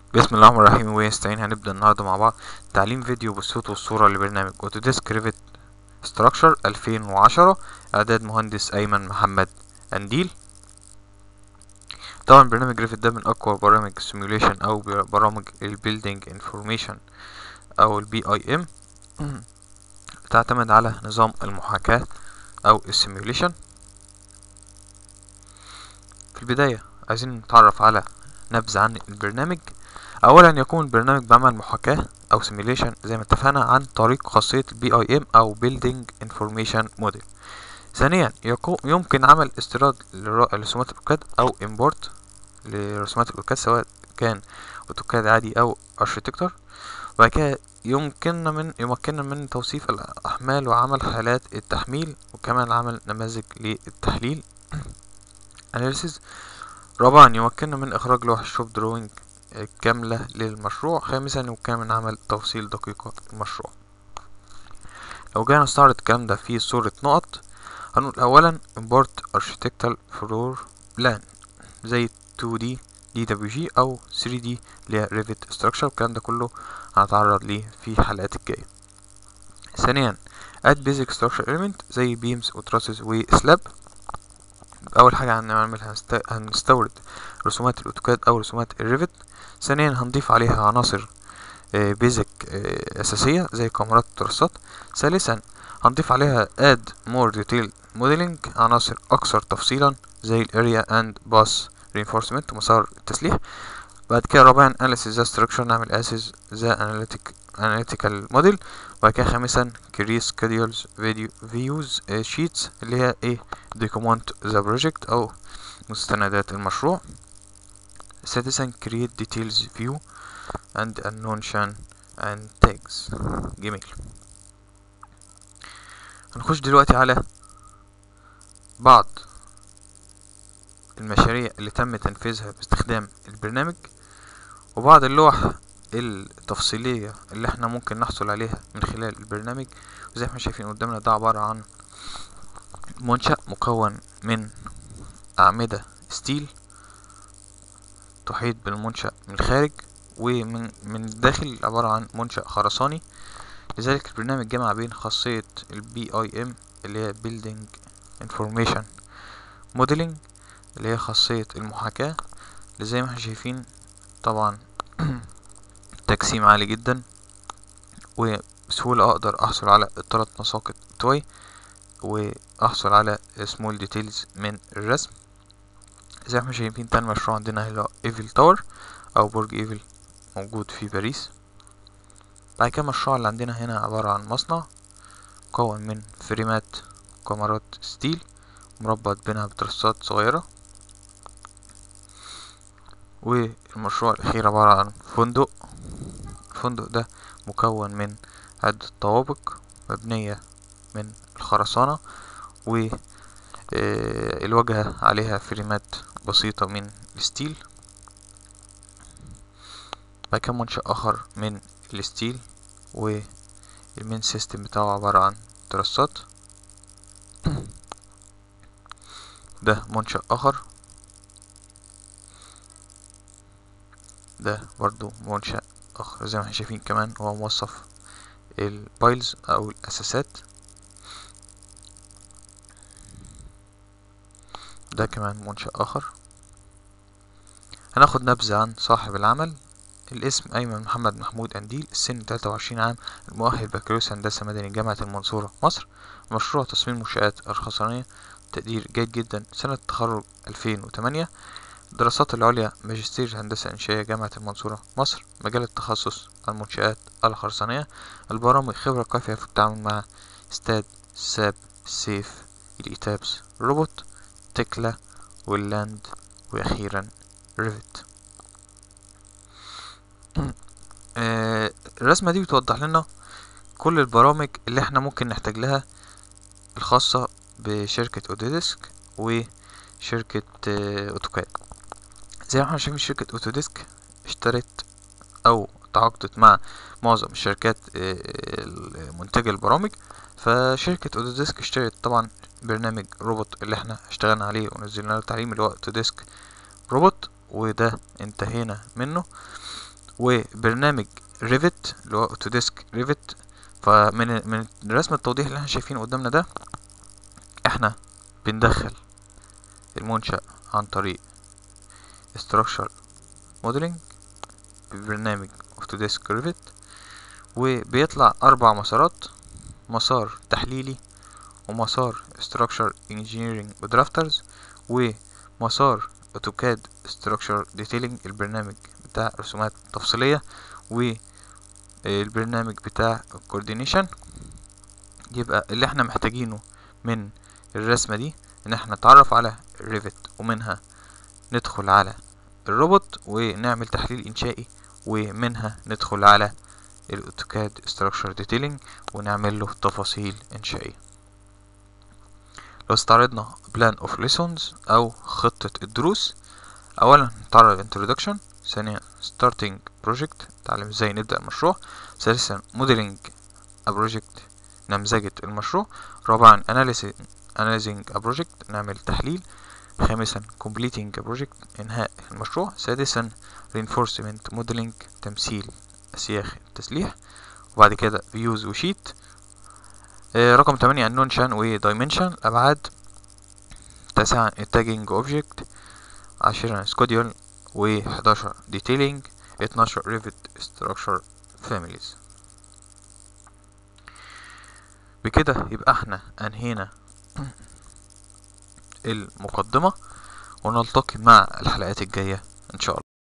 بسم الله الرحمن الرحيم ويستعين هنبدأ النهاردة مع بعض تعليم فيديو بالصوت والصورة لبرنامج اوتوديسك ريفت ستراكشر 2010 اعداد مهندس ايمن محمد انديل طبعا برنامج ريفت ده من اقوى برامج السيميوليشن او برامج البيلدينج انفورميشن او البي اي ام بتعتمد على نظام المحاكاة او السيميوليشن في البداية عايزين نتعرف على نبذة عن البرنامج اولا يكون البرنامج بعمل محاكاة او سيميليشن زي ما اتفقنا عن طريق خاصية البي اي ام او بيلدينج انفورميشن موديل ثانيا يمكن عمل استيراد لرسومات الاوتوكاد او امبورت لرسومات الاوتوكاد سواء كان اوتوكاد عادي او ارشيتكتور وبعد كده يمكننا من يمكننا من توصيف الاحمال وعمل حالات التحميل وكمان عمل نماذج للتحليل اناليسيز رابعا يمكننا من اخراج لوح الشوب دروينج كاملة للمشروع خامسا يمكن من عمل تفصيل دقيقة المشروع لو جينا نستعرض الكلام ده في صورة نقط هنقول اولا import architectural floor plan زي 2D DWG او 3D اللي هي Revit structure الكلام ده كله هنتعرض ليه في الحلقات الجاية ثانيا add basic structure element زي beams وتراسز وسلاب اول حاجة هنعملها هنستورد رسومات الاوتوكاد او رسومات الريفت ثانيا هنضيف عليها عناصر بيزك اساسية زي كاميرات الترسات ثالثا هنضيف عليها add more detail modeling عناصر اكثر تفصيلا زي الاريا اند باس reinforcement مسار التسليح بعد كده رابعا analysis the structure نعمل اسس the analytic analytical model وبعد كده خامسا create schedules video views sheets اللي هي ايه document the project او مستندات المشروع سادسا create details view and notion and tags جميل هنخش دلوقتي على بعض المشاريع اللي تم تنفيذها باستخدام البرنامج وبعض اللوح التفصيلية اللي احنا ممكن نحصل عليها من خلال البرنامج وزي ما احنا شايفين قدامنا ده عبارة عن منشأ مكون من أعمدة ستيل تحيط بالمنشأ من الخارج ومن من الداخل عبارة عن منشأ خرساني لذلك البرنامج جمع بين خاصية البي اي ام اللي هي Building Information Modeling اللي هي خاصية المحاكاة اللي زي ما احنا شايفين طبعا تجسيم عالي جدا وبسهولة اقدر احصل على الثلاث مساقط بتوعي واحصل على سمول ديتيلز من الرسم زي ما احنا شايفين تاني مشروع عندنا هنا ايفل تاور او برج ايفل موجود في باريس بعد كده المشروع اللي عندنا هنا عبارة عن مصنع مكون من فريمات كاميرات ستيل مربط بينها بترسات صغيرة والمشروع الأخير عبارة عن فندق الفندق ده مكون من عدة طوابق مبنية من الخرسانة والواجهة عليها فريمات بسيطة من الستيل بعد كده منشأ آخر من الستيل والمين سيستم بتاعه عبارة عن ترسات ده منشأ آخر ده برضو منشأ آخر زي ما احنا شايفين كمان هو موصف البايلز أو الأساسات ده كمان منشأ آخر هناخد نبذة عن صاحب العمل الاسم أيمن محمد محمود أنديل السن تلاتة وعشرين عام المؤهل بكالوريوس هندسة مدني جامعة المنصورة مصر مشروع تصميم منشآت الخرسانية تقدير جيد جدا سنة التخرج ألفين وتمانية الدراسات العليا ماجستير هندسة إنشائية جامعة المنصورة مصر مجال التخصص المنشآت الخرسانية البرامج خبرة كافية في التعامل مع استاد ساب سيف الإيتابس روبوت تكلا واللاند وأخيرا ريفت آه الرسمة دي بتوضح لنا كل البرامج اللي احنا ممكن نحتاج لها الخاصة بشركة اوديسك وشركة آه اوتوكاد زي ما احنا شايفين شركة اوتوديسك اشترت او تعاقدت مع معظم الشركات آه منتجة البرامج فشركة اوديسك اشترت طبعا برنامج روبوت اللي احنا اشتغلنا عليه ونزلنا له تعليم اللي هو اوتوديسك روبوت وده انتهينا منه وبرنامج ريفت اللي هو اوتوديسك ريفت فمن من رسم التوضيح اللي احنا شايفينه قدامنا ده احنا بندخل المنشأ عن طريق structural modeling ببرنامج اوتوديسك ريفت وبيطلع اربع مسارات مسار تحليلي ومسار structure engineering ودرافترز ومسار اوتوكاد structure detailing البرنامج بتاع رسومات تفصيلية والبرنامج بتاع coordination يبقى اللي احنا محتاجينه من الرسمة دي ان احنا نتعرف على ريفت ومنها ندخل على الروبوت ونعمل تحليل انشائي ومنها ندخل على الاوتوكاد structure detailing ونعمل له تفاصيل انشائية لو استعرضنا plan of lessons او خطة الدروس اولا نتعرض introduction ثانيا starting project نتعلم ازاي نبدأ المشروع ثالثا modeling a project نمذجة المشروع رابعا analyzing analyzing a project نعمل تحليل خامسا completing a project انهاء المشروع سادسا reinforcement modeling تمثيل اسياخ التسليح وبعد كده views وشيت آه رقم تمانية النونشن ودايمنشن الابعاد تاسعا التاجنج اوبجكت عشرا سكوديول وحداشر ديتيلينج اتناشر ريفت ستراكشر فاميليز بكده يبقى احنا انهينا المقدمة ونلتقي مع الحلقات الجاية ان شاء الله